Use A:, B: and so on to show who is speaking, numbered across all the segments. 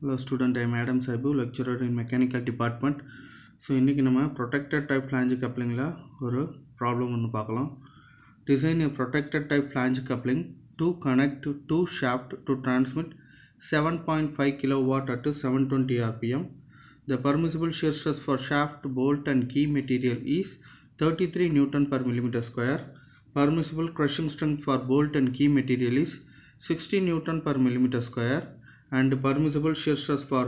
A: hello student I'm madam Sahib lecturer in mechanical department so இன்றைக்கி நம்ம protected type flange கப்ளிங்கில் ஒரு problem ஒன்று பார்க்கலாம் design a protected type flange coupling to connect to two shaft to transmit 7.5 kilowatt at 720 rpm the permissible shear stress for shaft bolt and key material is 33 newton per millimeter square permissible crushing strength for bolt and key material is 60 newton per millimeter square and permissible shear stress for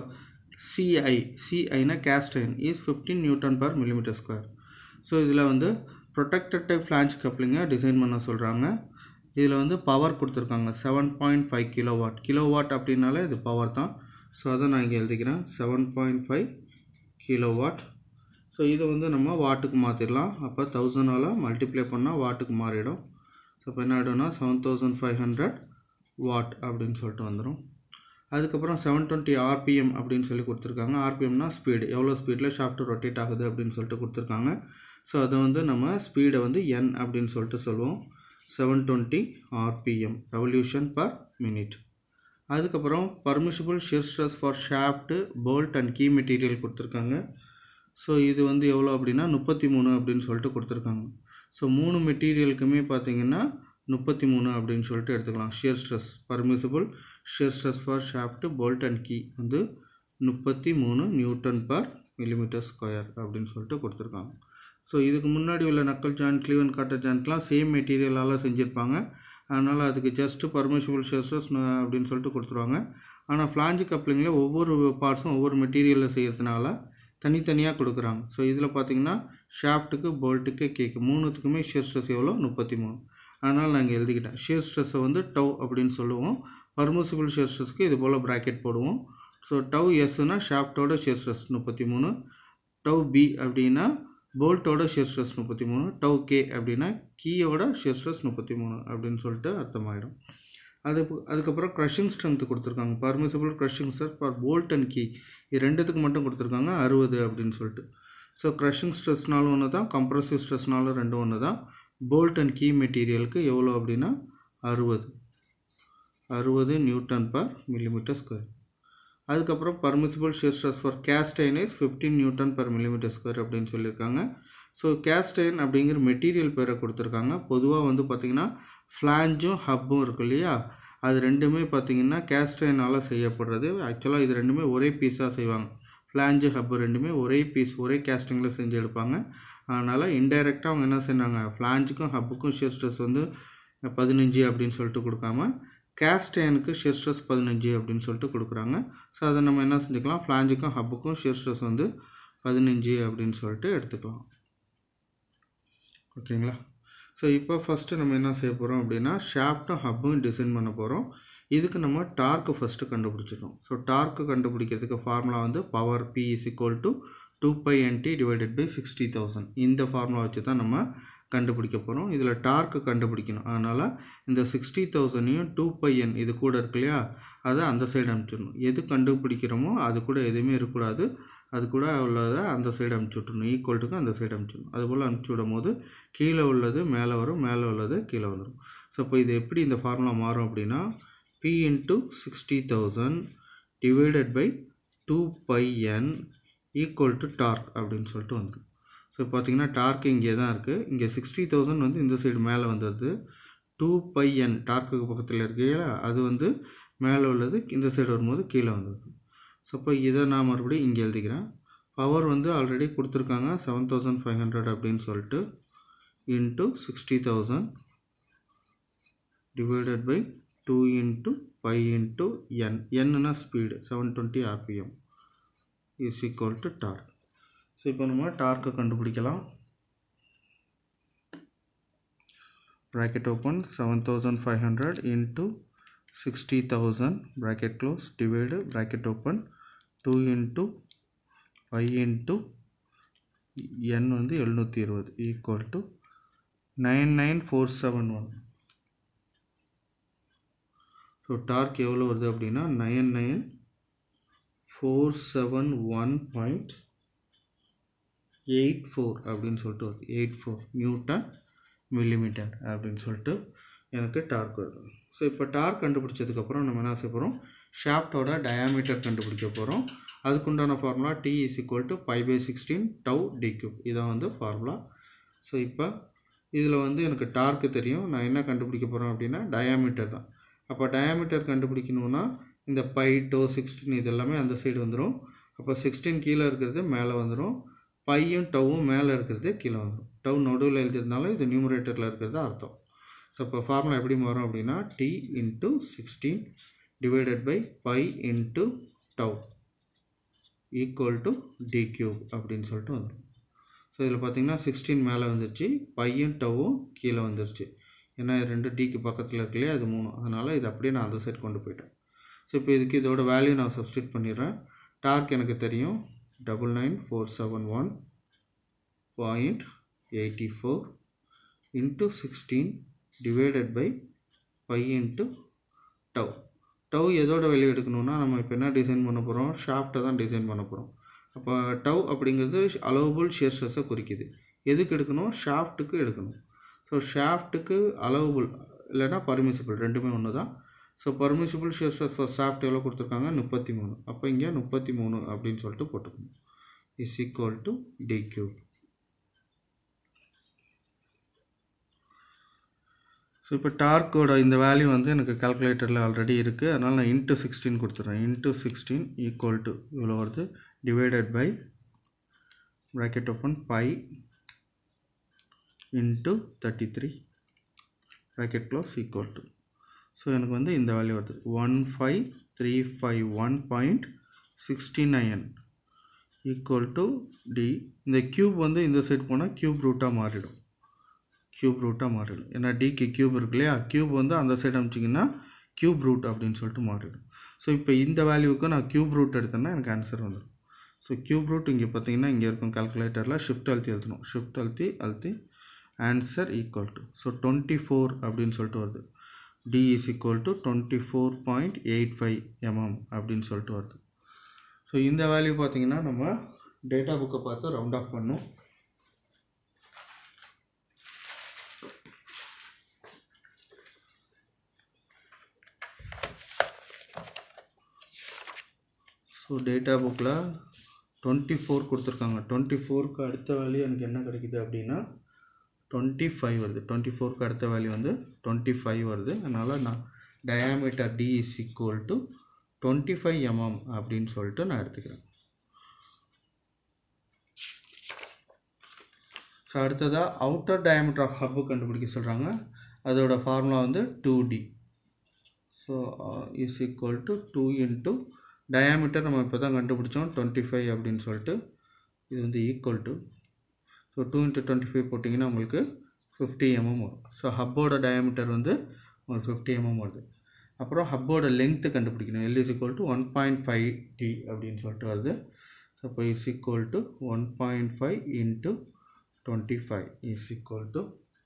A: CI CI னா cast iron is 15 newton per millimeter square so இதில் வந்து protected type flange கப்ளிங்கை design பண்ண சொல்கிறாங்க இதில் வந்து power கொடுத்துருக்காங்க seven point five kilowatt kilowatt அப்படின்னாலே இது பவர் தான் ஸோ அதை நான் இங்கே எழுதிக்கிறேன் seven point five kilowatt so இதை வந்து நம்ம வாட்டுக்கு மாற்றிடலாம் அப்போ தௌசண்டால் மல்டிப்ளை பண்ணால் வாட்டுக்கு மாறிடும் ஸோ இப்போ என்ன ஆகிடும்னா seven thousand five hundred watt அப்படின்னு சொல்லிட்டு வந்துடும் அதுக்கப்புறம் செவன் டுவெண்ட்டி ஆர்பிஎம் அப்படின்னு சொல்லி கொடுத்துருக்காங்க ஆர்பிஎம்னா ஸ்பீடு எவ்வளோ ஸ்பீடில் ஷாஃப்ட் ரொட்டேட் ஆகுது அப்படின்னு சொல்லிட்டு கொடுத்துருக்காங்க ஸோ அதை வந்து நம்ம ஸ்பீடை வந்து என் அப்படின்னு சொல்லிட்டு சொல்லுவோம் seven twenty RPM revolution per minute அதுக்கப்புறம் permissible shear stress for shaft bolt and key material கொடுத்துருக்காங்க ஸோ இது வந்து எவ்வளோ அப்படின்னா முப்பத்தி மூணு அப்படின்னு சொல்லிட்டு கொடுத்துருக்காங்க ஸோ மூணு மெட்டீரியலுக்குமே பார்த்தீங்கன்னா முப்பத்தி மூணு அப்படின்னு சொல்லிட்டு எடுத்துக்கலாம் shear stress permissible shear stress for shaft bolt and key வந்து முப்பத்தி மூணு நியூட்டன் பர் மில்லிமீட்டர் ஸ்கொயர் அப்படின்னு சொல்லிட்டு கொடுத்துருக்காங்க ஸோ இதுக்கு முன்னாடி உள்ள நக்கல் ஜாயிண்ட் கிளீவன் காட்டர் ஜாயிண்ட்லாம் சேம் மெட்டீரியலால் செஞ்சுருப்பாங்க அதனால் அதுக்கு ஜஸ்ட்டு பர்மிஷபிள் ஷியர் ஸ்ட்ரெஸ் அப்படின்னு சொல்லிட்டு கொடுத்துருவாங்க ஆனால் ஃப்ளாஞ்சு கப்ளிங்கில் ஒவ்வொரு பார்ட்ஸும் ஒவ்வொரு மெட்டீரியலில் செய்கிறதுனால தனித்தனியாக கொடுக்குறாங்க ஸோ இதில் பார்த்தீங்கன்னா ஷாஃப்ட்டுக்கு போல்ட்டுக்கு கேக்கு மூணுத்துக்குமே ஷியர் ஸ்ட்ரெஸ் எவ்வளோ முப்பத்தி மூணு அதனால் நான் இங்கே எழுதிக்கிட்டேன் ஷியர் ஸ்ட்ரெஸ்ஸை வந்து டவ் அப்படின்னு சொல்லுவோம் பர்மிசிபிள் ஷியர் ஸ்ட்ரெஸ்க்கு இது போல் ப்ராக்கெட் போடுவோம் ஸோ டவ் எஸ்னா ஷாஃப்ட்டோட ஷியர் ஸ்ட்ரெஸ் முப்பத்தி மூணு டவ் பி அப்படின்னா போல்ட்டோட ஷியர் ஸ்ட்ரெஸ் முப்பத்தி மூணு டவ் கே அப்படின்னா கீயோட ஷியர் ஸ்ட்ரெஸ் முப்பத்தி மூணு அப்படின்னு சொல்லிட்டு அர்த்தமாயிடும் அது அதுக்கப்புறம் க்ரஷிங் ஸ்ட்ரென்த் கொடுத்துருக்காங்க permissible crushing stress for bolt and key இது ரெண்டுத்துக்கு மட்டும் கொடுத்துருக்காங்க அறுபது அப்படின்னு சொல்லிட்டு ஸோ க்ரஷிங் ஸ்ட்ரெஸ்னாலும் ஒன்று தான் கம்ப்ரஸிவ் ஸ்ட்ரெஸ்னாலும் ரெண்டும் ஒன்று தான் போல்ட் அண்ட் கீ மெட்டீரியலுக்கு எவ்வளோ அப்படின்னா அறுபது அறுபது நியூட்டன் பர் மில்லிமீட்டர் ஸ்கொயர் அதுக்கப்புறம் permissible shear stress for cast iron is fifteen newton per millimetre square அப்படின்னு சொல்லியிருக்காங்க ஸோ கேஸ்டைன் அப்படிங்கிற மெட்டீரியல் பேரை கொடுத்துருக்காங்க பொதுவாக வந்து பார்த்திங்கன்னா ஃப்ளாஞ்சும் ஹப்பும் இருக்கு இல்லையா அது ரெண்டுமே பார்த்திங்கன்னா கேஸ்டைனால் செய்யப்படுறது ஆக்சுவலாக இது ரெண்டுமே ஒரே பீஸாக செய்வாங்க ஃப்ளாஞ்சு ஹப்பு ரெண்டுமே ஒரே பீஸ் ஒரே கேஸ்டிங்கில் செஞ்சு எடுப்பாங்க அதனால் இன்டைரக்டாக அவங்க என்ன செய்றாங்க ஃப்ளாஞ்சுக்கும் ஹப்புக்கும் ஷியர் ஸ்ட்ரெஸ் வந்து பதினஞ்சு அப்படின்னு சொல்லிட்டு கொடுக்காம கேஸ்டேனுக்கு ஷியர் ஸ்ட்ரெஸ் பதினஞ்சு அப்படின்னு சொல்லிட்டு கொடுக்குறாங்க ஸோ அதை நம்ம என்ன செஞ்சுக்கலாம் ஃப்ளாஞ்சுக்கும் ஹப்புக்கும் ஷியர் ஸ்ட்ரெஸ் வந்து பதினஞ்சு அப்படின்னு சொல்லிட்டு எடுத்துக்கலாம் ஓகேங்களா ஸோ இப்போ ஃபஸ்ட்டு நம்ம என்ன செய்ய போகிறோம் அப்படின்னா ஷாஃப்ட்டும் ஹப்பும் டிசைன் பண்ண போகிறோம் இதுக்கு நம்ம டார்க்கு ஃபஸ்ட்டு கண்டுபிடிச்சிட்டோம் ஸோ டார்க்கு கண்டுபிடிக்கிறதுக்கு ஃபார்முலா வந்து power P is equal to two pi N T divided by sixty thousand இந்த ஃபார்முலா வச்சு தான் நம்ம கண்டுபிடிக்க போகிறோம் இதில் டார்க்கு கண்டுபிடிக்கணும் அதனால் இந்த சிக்ஸ்டி தௌசண்டையும் டூ பை என் இது கூட இருக்கு இல்லையா அதை அந்த சைடு அனுப்பிச்சிடணும் எது கண்டுபிடிக்கிறோமோ அது கூட எதுவுமே இருக்கக்கூடாது அது கூட உள்ளதை அந்த சைடு அனுப்பிச்சி விட்றணும் ஈக்குவல்ட்டுக்கு அந்த சைடு அனுப்பிச்சிடணும் அதுபோல் அனுப்பிச்சி விடும் போது கீழே உள்ளது மேலே வரும் மேலே உள்ளது கீழே வந்துடும் ஸோ இப்போ இது எப்படி இந்த ஃபார்முலா மாறும் அப்படின்னா P into sixty thousand divided by two pi N equal to torque அப்படின்னு சொல்லிட்டு வந்துடும் ஸோ பார்த்தீங்கன்னா டார்க் இங்கே தான் இருக்குது இங்கே சிக்ஸ்டி தௌசண்ட் வந்து இந்த சைடு மேலே வந்துடுது டூ பை என் டார்க்குக்கு பக்கத்தில் இருக்கையில அது வந்து மேலே உள்ளது இந்த சைடு வரும்போது கீழே வந்துடுது ஸோ இப்போ இதை நான் மறுபடியும் இங்கே எழுதிக்கிறேன் பவர் வந்து ஆல்ரெடி கொடுத்துருக்காங்க செவன் தௌசண்ட் ஃபைவ் ஹண்ட்ரட் அப்படின்னு சொல்லிட்டு into sixty thousand divided by two into five into N என்னன்னா speed seven twenty RPM is equal to torque so இப்போ நம்ம டார்க்கை கண்டுபிடிக்கலாம் bracket open seven thousand five hundred into sixty thousand bracket close divide bracket open two into five into N வந்து எழுநூற்றி இருபது equal to nine nine four seven one so torque எவ்வளோ வருது அப்படின்னா nine nine four seven one point eight four அப்படின்னு சொல்லிட்டு வருது eight four Newton millimetre அப்படின்னு சொல்லிட்டு எனக்கு டார்க் வருது ஸோ இப்போ டார்க் கண்டுபிடிச்சதுக்கப்புறம் நம்ம என்ன செய்ய போகிறோம் ஷாஃப்டோட டயாமீட்டர் கண்டுபிடிக்க போகிறோம் அதுக்குண்டான formula D is equal to pi pi sixteen tau D cube இதான் வந்து ஃபார்முலா ஸோ இப்போ இதில் வந்து எனக்கு டார்க்கு தெரியும் நான் என்ன கண்டுபிடிக்க போகிறேன் அப்படின்னா டயாமீட்டர் தான் அப்போ டயாமீட்டர் கண்டுபிடிக்கணுன்னா இந்த பை டோ சிக்ஸ்டீன் இது எல்லாமே அந்த சைடு வந்துடும் அப்போ சிக்ஸ்டீன் கீழே இருக்கிறது மேலே வந்துடும் பையும் டவ்வும் மேலே இருக்கிறது கீழே வந்துடும் டவ் நடுவில் எழுதிருந்தாலும் இது நியூமரேட்டரில் இருக்கிறது அர்த்தம் ஸோ இப்போ ஃபார்முலா எப்படி மாறும் அப்படின்னா D into sixteen divided by pi into tau equal to D cube அப்படின்னு சொல்லிட்டு வந்துடும் ஸோ இதில் பார்த்தீங்கன்னா சிக்ஸ்டீன் மேலே வந்துருச்சு பையும் டவ்வும் கீழே வந்துருச்சு ஏன்னா இது ரெண்டு டிக்கு பக்கத்தில் இருக்கு இல்லையா அது மூணு அதனால் இது அப்படியே நான் அந்த சைட் கொண்டு போயிட்டேன் ஸோ இப்போ இதுக்கு இதோட வேல்யூ நான் சப்ஸ்டியூட் பண்ணிடுறேன் டார்க் எனக்கு தெரியும் double nine four seven one point eighty four into sixteen divided by five into tau tau எதோட வெளியே எடுக்கணும்னா நம்ம இப்போ என்ன டிசைன் பண்ண போகிறோம் ஷாஃப்ட்டை தான் டிசைன் பண்ண போகிறோம் அப்போ டவ் அப்படிங்கிறது அலோவபுள் ஷியர் ஸ்ட்ரெஸ்ஸை குறிக்குது எதுக்கு எடுக்கணும் ஷாஃப்ட்டுக்கு எடுக்கணும் ஸோ ஷாஃப்ட்டுக்கு அலோவபுள் இல்லைன்னா பர்மிசிபிள் ரெண்டுமே ஒன்று தான் so permissible shear stress for shaft எவ்வளோ கொடுத்துருக்காங்க முப்பத்தி மூணு அப்போ இங்கே முப்பத்தி மூணு அப்படின்னு சொல்லிட்டு போட்டுக்கணும் is equal to D cube so இப்போ டார்க்கோட இந்த வேல்யூ வந்து எனக்கு கால்குலேட்டரில் ஆல்ரெடி இருக்குது அதனால் நான் இன்ட்டு சிக்ஸ்டீன் கொடுத்துட்றேன் இன்ட்டு சிக்ஸ்டீன் ஈக்குவல் டு இவ்வளோ வருது divided by bracket open pi into thirty three bracket close equal to so எனக்கு வந்து இந்த வேல்யூ வருது one five three five one point sixty nine equal to D இந்த cube வந்து இந்த சைடு போனால் க்யூப் ரூட்டாக மாறிடும் க்யூப் ரூட்டாக மாறிடும் ஏன்னா டிக்கு க்யூப் இருக்கு இல்லையா க்யூப் வந்து அந்த சைடு அமிச்சிங்கன்னா க்யூப் ரூட் அப்படின்னு சொல்லிட்டு மாறிடும் ஸோ இப்போ இந்த வேல்யூவுக்கு நான் க்யூப் ரூட் எடுத்தேன்னா எனக்கு ஆன்சர் வந்துடும் ஸோ க்யூப் ரூட் இங்கே பார்த்தீங்கன்னா இங்கே இருக்கும் கால்குலேட்டரில் ஷிஃப்ட் அழுத்தி எழுத்தணும் ஷிஃப்ட் அழுத்தி அழுத்தி answer equal to so twenty four அப்படின்னு சொல்லிட்டு வருது D is equal to twenty four point eight five mm அப்படின்னு சொல்லிட்டு வருது ஸோ இந்த வேல்யூ பார்த்தீங்கன்னா நம்ம டேட்டா புக்கை பார்த்து ரவுண்ட் ஆஃப் பண்ணோம் ஸோ டேட்டா புக்கில் டுவெண்ட்டி ஃபோர் கொடுத்துருக்காங்க டுவெண்ட்டி ஃபோருக்கு அடுத்த வேல்யூ எனக்கு என்ன கிடைக்குது அப்படின்னா டுவெண்ட்டி ஃபைவ் வருது டுவெண்ட்டி ஃபோருக்கு அடுத்த வேல்யூ வந்து டுவெண்ட்டி ஃபைவ் வருது அதனால் நான் diameter D is equal to twenty five mm அப்படின்னு சொல்லிட்டு நான் எடுத்துக்கிறேன் ஸோ அடுத்ததாக அவுட்டர் டயாமீட்டர் ஆஃப் ஹப்பு கண்டுபிடிக்க சொல்கிறாங்க அதோட ஃபார்முலா வந்து two D so is equal to two into diameter நம்ம இப்போ தான் கண்டுபிடிச்சோம் டுவெண்ட்டி ஃபைவ் அப்படின்னு சொல்லிட்டு இது வந்து equal to so two into twenty five போட்டிங்கன்னா உங்களுக்கு ஃபிஃப்டி எம்எம் வரும் ஸோ ஹப்போட டயாமீட்டர் வந்து உங்களுக்கு ஃபிஃப்டி எம்எம் வருது அப்புறம் ஹப்போட லென்த்து கண்டுபிடிக்கணும் L is equal to one point five D அப்படின்னு சொல்லிட்டு வருது ஸோ இப்போ is equal to one point five into twenty five is equal to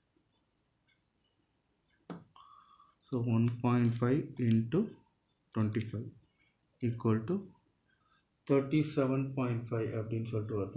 A: so one point five into twenty five equal to thirty seven point five அப்படின்னு சொல்லிட்டு வருது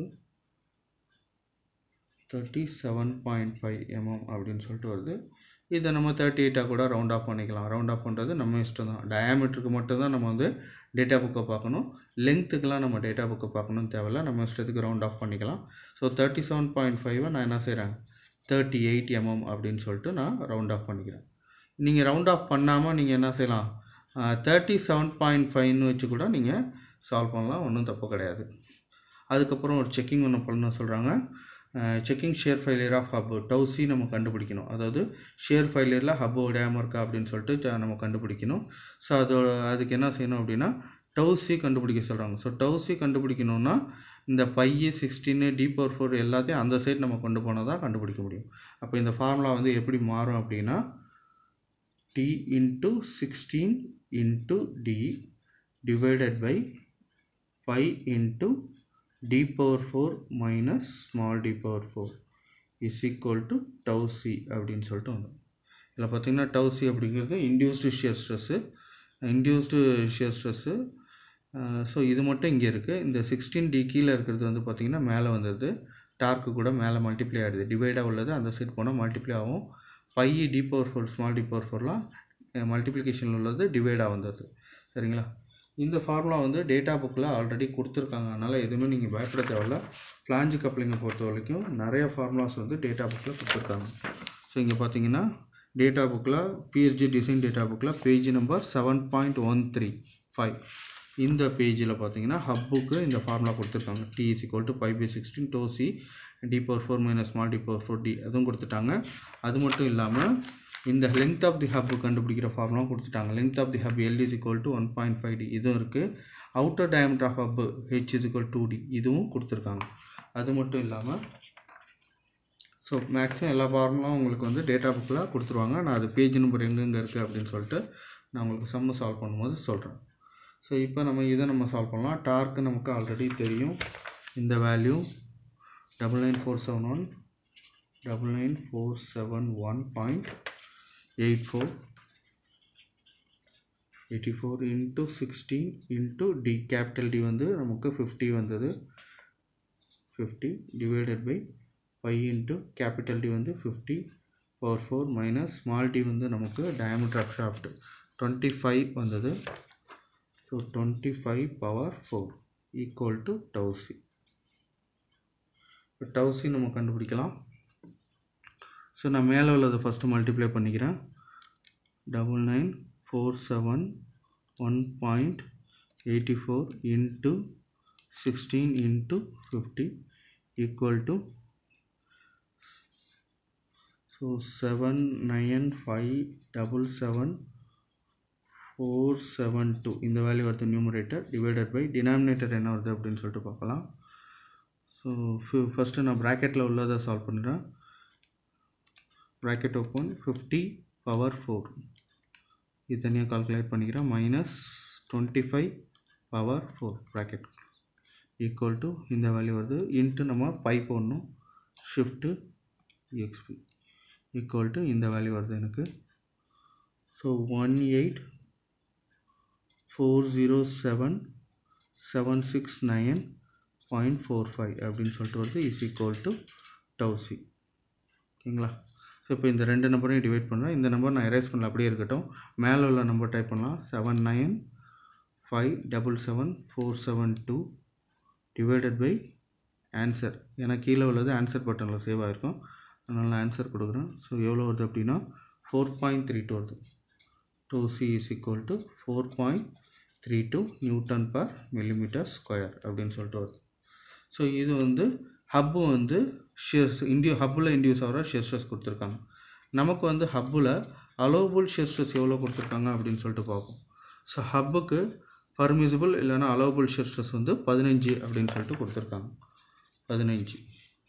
A: thirty seven point five mm அப்படின்னு சொல்லிட்டு வருது இதை நம்ம thirty எயிட்டாக கூட ரவுண்ட் ஆஃப் பண்ணிக்கலாம் ரவுண்ட் ஆஃப் பண்ணுறது நம்ம இஷ்டம் தான் டயாமீட்டருக்கு மட்டும்தான் நம்ம வந்து டேட்டா புக்கை பார்க்கணும் லென்த்துக்கெலாம் நம்ம டேட்டா புக்கை பார்க்கணும்னு தேவையில்ல நம்ம இஷ்டத்துக்கு ரவுண்ட் ஆஃப் பண்ணிக்கலாம் ஸோ தேர்ட்டி செவன் பாயிண்ட் ஃபைவை நான் என்ன செய்கிறேன் தேர்ட்டி எயிட் எம்எம் அப்படின்னு சொல்லிட்டு நான் ரவுண்ட் ஆஃப் பண்ணிக்கிறேன் நீங்கள் ரவுண்ட் ஆஃப் பண்ணாமல் நீங்கள் என்ன செய்யலாம் தேர்ட்டி செவன் பாயிண்ட் ஃபைவ்னு வச்சு கூட நீங்கள் சால்வ் பண்ணலாம் ஒன்றும் தப்பு கிடையாது அதுக்கப்புறம் ஒரு செக்கிங் ஒன்று பண்ண சொல்கிறாங்க checking shear failure of hub tau c நம்ம கண்டுபிடிக்கணும் அதாவது ஷேர் ஃபெயிலியரில் ஹப்போ டேம் இருக்கா அப்படின்னு சொல்லிட்டு நம்ம கண்டுபிடிக்கணும் ஸோ அதோட அதுக்கு என்ன செய்யணும் அப்படின்னா டவுசி கண்டுபிடிக்க சொல்கிறாங்க ஸோ டவுசி கண்டுபிடிக்கணும்னா இந்த pi sixteen D power four எல்லாத்தையும் அந்த சைடு நம்ம கொண்டு போனால் தான் கண்டுபிடிக்க முடியும் அப்போ இந்த ஃபார்முலா வந்து எப்படி மாறும் அப்படின்னா D into sixteen into D divided by five into D power four minus small D power four is equal to tau C அப்படின்னு சொல்லிட்டு வந்தோம் இதில் பார்த்தீங்கன்னா டவு சி அப்படிங்கிறது induced shear stress induced shear stress so இது மட்டும் இங்கே இருக்குது இந்த சிக்ஸ்டீன் டி கீழே இருக்கிறது வந்து பார்த்திங்கன்னா மேலே வந்துடுது டார்க்கு கூட மேலே மல்டிப்ளை ஆகிடுது டிவைடாக உள்ளது அந்த சைடு போனால் மல்டிப்ளை ஆகும் pi D power four small D power ஃபோர்லாம் மல்டிப்ளிகேஷனில் உள்ளது டிவைடாக வந்துடுது சரிங்களா இந்த ஃபார்முலா வந்து டேட்டா புக்கில் ஆல்ரெடி கொடுத்துருக்காங்க அதனால் எதுவுமே நீங்கள் பயப்பட தேவையில்ல ஃப்ளாஞ்சு கப்ளிங்கை பொறுத்த வரைக்கும் நிறைய ஃபார்முலாஸ் வந்து டேட்டா புக்கில் கொடுத்துருக்காங்க ஸோ இங்கே பார்த்தீங்கன்னா டேட்டா புக்கில் பிஎஸ்ஜி டிசைன் டேட்டா புக்கில் page number seven point one three five இந்த பேஜில் பார்த்தீங்கன்னா ஹப்புக்கு இந்த ஃபார்முலா கொடுத்துருக்காங்க D is equal to five pi sixteen tau C D power four minus small D power four D அதுவும் கொடுத்துட்டாங்க அது மட்டும் இல்லாமல் இந்த லென்த் ஆஃப் தி ஹப் கண்டுபிடிக்கிற ஃபார்முலாம் கொடுத்துட்டாங்க length of the hub L is equal to one point five D இதுவும் இருக்குது outer diameter of hub H is equal to two D கொடுத்துருக்காங்க அது மட்டும் இல்லாமல் ஸோ மேக்ஸிமம் எல்லா ஃபார்முலாம் உங்களுக்கு வந்து டேட்டா புக்கில் கொடுத்துருவாங்க நான் அது பேஜ் நம்பர் எங்கெங்கே இருக்குது அப்படின்னு சொல்லிட்டு நான் உங்களுக்கு சம்மு சால்வ் பண்ணும்போது சொல்கிறேன் ஸோ இப்போ நம்ம இதை நம்ம சால்வ் பண்ணலாம் டார்க்கு நமக்கு ஆல்ரெடி தெரியும் இந்த value double nine four seven one double nine four seven one point eight four eighty four into sixteen into D capital D வந்து நமக்கு ஃபிஃப்டி வந்தது fifty divided by five into capital D வந்து fifty power four minus small D வந்து நமக்கு diameter of shaft twenty five வந்தது so twenty five power four equal to tau c இப்போ tau c நம்ம கண்டுபிடிக்கலாம் ஸோ நான் மேலே உள்ளதை ஃபஸ்ட்டு மல்டிப்ளை பண்ணிக்கிறேன் double nine four seven one point eighty four into sixteen into fifty equal to so seven nine five double seven four seven two இந்த value வருது numerator divided by denominator என்ன வருது அப்படின்னு சொல்லிட்டு பார்க்கலாம் ஸோ ஃபஸ்ட்டு நான் ப்ராக்கெட்டில் உள்ளதை சால்வ் பண்ணுறேன் bracket open fifty power four இது தனியாக கால்குலேட் பண்ணிக்கிறேன் minus twenty five power four bracket equal to இந்த வேல்யூ வருது இன்ட்டு நம்ம பை போடணும் ஷிஃப்ட்டு எக்ஸ்பி ஈக்குவல் டு இந்த வேல்யூ வருது எனக்கு so one eight four zero seven seven six nine point four five அப்படின்னு சொல்லிட்டு வருது இஸ் ஈக்குவல் டு டவுசி ஓகேங்களா ஸோ இப்போ இந்த ரெண்டு நம்பரையும் டிவைட் பண்ணுறேன் இந்த நம்பர் நான் எரேஸ் பண்ணல அப்படியே இருக்கட்டும் மேலே உள்ள நம்பர் டைப் பண்ணலாம் seven nine five double seven four seven two divided by answer ஏன்னா கீழே உள்ளது ஆன்சர் பட்டனில் சேவ் ஆகிருக்கும் அதனால் நான் ஆன்சர் கொடுக்குறேன் ஸோ எவ்வளோ வருது அப்படின்னா ஃபோர் பாயிண்ட் த்ரீ டூ வருது tau c is equal to four point three two newton per millimetre square அப்படின்னு சொல்லிட்டு வருது ஸோ இது வந்து ஹப்பு வந்து ஷியர்ஸ் இண்டியூ ஹப்பில் இண்டியூஸ் ஆகிற ஷியர்ஸ்ட்ரெஸ் கொடுத்துருக்காங்க நமக்கு வந்து ஹப்பில் அலோவபுள் ஷியர்ஸ்ட்ரெஸ் எவ்வளோ கொடுத்துருக்காங்க அப்படின்னு சொல்லிட்டு பார்ப்போம் ஸோ ஹப்புக்கு பர்மிசிபிள் இல்லைன்னா அலோவபுள் ஷியர்ஸ்ட்ரெஸ் வந்து பதினஞ்சு அப்படின்னு சொல்லிட்டு கொடுத்துருக்காங்க பதினஞ்சு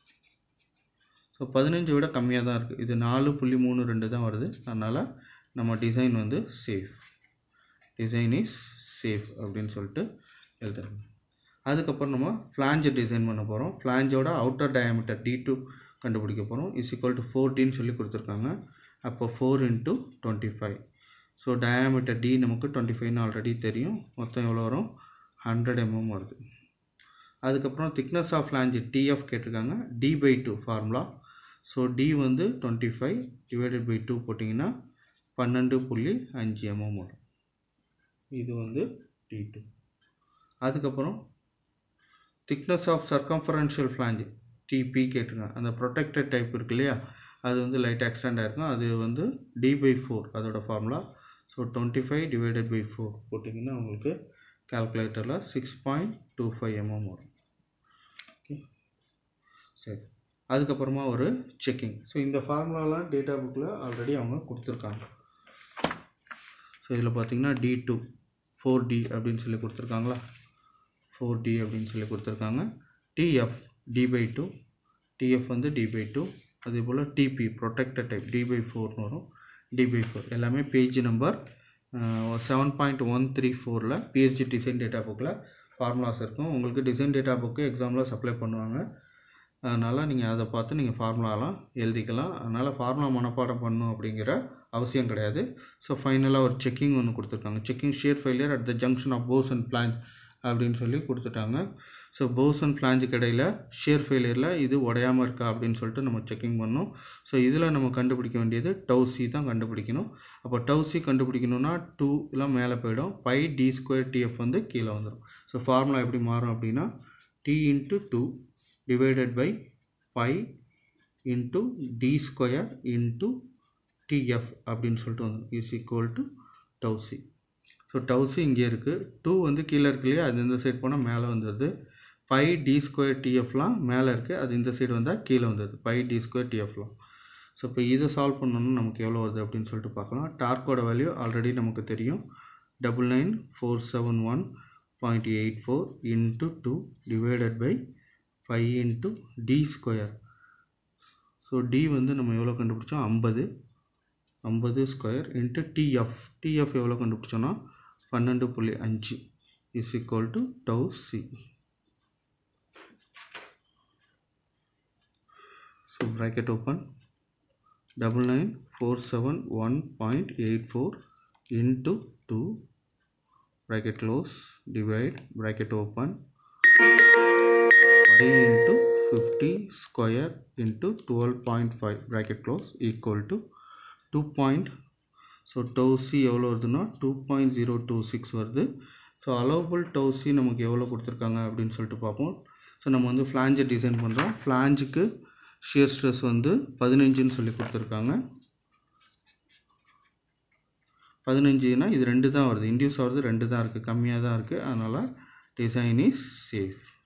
A: ஸோ பதினஞ்சு விட கம்மியாக தான் இருக்குது இது நாலு புள்ளி மூணு ரெண்டு தான் வருது அதனால் நம்ம டிசைன் வந்து சேஃப் டிசைன் இஸ் சேஃப் அப்படின்னு சொல்லிட்டு எழுதுறோம் அதுக்கப்புறம் நம்ம ஃப்ளாஞ்சை டிசைன் பண்ண போகிறோம் ஃப்ளாஞ்சோட அவுட்டர் டயாமீட்டர் டி டூ கண்டுபிடிக்க போகிறோம் இஸ் ஈக்குவல் டு ஃபோர்டின்னு சொல்லி கொடுத்துருக்காங்க அப்போ four into twenty five so diameter D நமக்கு டுவெண்ட்டி ஃபைவ்னு ஆல்ரெடி தெரியும் மொத்தம் எவ்வளோ வரும் ஹண்ட்ரட் எம்எம் வருது அதுக்கப்புறம் திக்னஸ் ஆஃப் ஃப்ளாஞ்சு டிஎஃப் கேட்டிருக்காங்க D by two formula so D வந்து twenty five divided by two போட்டிங்கன்னா பன்னெண்டு புள்ளி அஞ்சு எம்எம் வரும் இது வந்து டி டூ அதுக்கப்புறம் thickness of circumferential flange DP கேட்டிருக்காங்க அந்த ப்ரொடெக்டட் டைப் இருக்கு இல்லையா அது வந்து லைட்டாக எக்ஸ்டெண்ட் ஆகிருக்கும் அது வந்து டி பை ஃபோர் அதோட formula so twenty five divided by four போட்டிங்கன்னா உங்களுக்கு கால்குலேட்டரில் six point two five mm வரும் ஓகே சரி அதுக்கப்புறமா ஒரு செக்கிங் ஸோ இந்த ஃபார்முலாலாம் டேட்டா புக்கில் ஆல்ரெடி அவங்க கொடுத்துருக்காங்க ஸோ இதில் பார்த்தீங்கன்னா டி டூ ஃபோர் டி அப்படின்னு சொல்லி கொடுத்துருக்காங்களா ஃபோர் டி அப்படின்னு சொல்லி கொடுத்துருக்காங்க TF D by two TF வந்து டி பை டூ அதே போல் TP protected type D by ஃபோர்னு வரும் டி பை ஃபோர் எல்லாமே page number seven point one three ஃபோரில் பிஹெச்டி டிசைன் டேட்டா புக்கில் ஃபார்முலாஸ் இருக்கும் உங்களுக்கு டிசைன் டேட்டா புக்கு எக்ஸாமில் சப்ளை பண்ணுவாங்க அதனால் நீங்கள் அதை பார்த்து நீங்கள் ஃபார்முலாலாம் எழுதிக்கலாம் அதனால் ஃபார்முலா மனப்பாடம் பண்ணணும் அப்படிங்கிற அவசியம் கிடையாது ஸோ ஃபைனலாக ஒரு செக்கிங் ஒன்று கொடுத்துருக்காங்க checking shear failure at the junction of boss and flange அப்படின்னு சொல்லி கொடுத்துட்டாங்க ஸோ போஸ் அண்ட் ஃப்ளாஞ்சுக்கு இடையில் ஷேர் ஃபெயிலியரில் இது உடையாமல் இருக்கா அப்படின்னு சொல்லிட்டு நம்ம செக்கிங் பண்ணோம் ஸோ இதில் நம்ம கண்டுபிடிக்க வேண்டியது டவுசி தான் கண்டுபிடிக்கணும் அப்போ டவுசி கண்டுபிடிக்கணும்னா டூ எல்லாம் மேலே போயிடும் பை டி ஸ்கொயர் டிஎஃப் வந்து கீழே வந்துடும் ஸோ ஃபார்முலா எப்படி மாறும் அப்படின்னா D into two divided by pi into D square into TF அப்படின்னு சொல்லிட்டு வந்துடும் is equal to tau c so tau c இங்கே இருக்குது டூ வந்து கீழே இருக்கு இல்லையா அது இந்த சைடு போனால் மேலே வந்துடுது பை டி ஸ்கொயர் டிஎஃப்லாம் மேலே இருக்குது அது இந்த சைடு வந்தால் கீழே வந்துடுது பை டி ஸ்கொயர் டிஎஃப்லாம் ஸோ இப்போ இதை சால்வ் பண்ணணும்னா நமக்கு எவ்வளோ வருது அப்படின்னு சொல்லிட்டு பார்க்கலாம் டார்க்கோட வேல்யூ ஆல்ரெடி நமக்கு தெரியும் double nine four seven one point eight four into two divided by five into D square so D வந்து நம்ம எவ்வளோ கண்டுபிடிச்சோம் ஐம்பது ஐம்பது ஸ்கொயர் இன்ட்டு டிஎஃப் டிஎஃப் எவ்வளோ கண்டுபிடிச்சோன்னா பன்னெண்டு புள்ளி அஞ்சு is equal to tau c so bracket open double nine four seven one point eight four into two bracket close divide bracket open 5 into 50 square into 12.5 bracket close equal to 2 point so tau c எவ்வளோ வருதுன்னா two point zero two six வருது so allowable tau c நமக்கு எவ்வளோ கொடுத்துருக்காங்க அப்படின்னு சொல்லிட்டு பார்ப்போம் so நம்ம வந்து ஃப்ளாஞ்சை டிசைன் பண்ணுறோம் ஃப்ளாஞ்சுக்கு ஷியர் ஸ்ட்ரெஸ் வந்து பதினஞ்சுன்னு சொல்லி கொடுத்துருக்காங்க பதினஞ்சுனா இது ரெண்டு தான் வருது இன்டியூஸ் ஆகிறது ரெண்டு தான் இருக்குது கம்மியாக தான் இருக்குது அதனால் டிசைன் இஸ் சேஃப்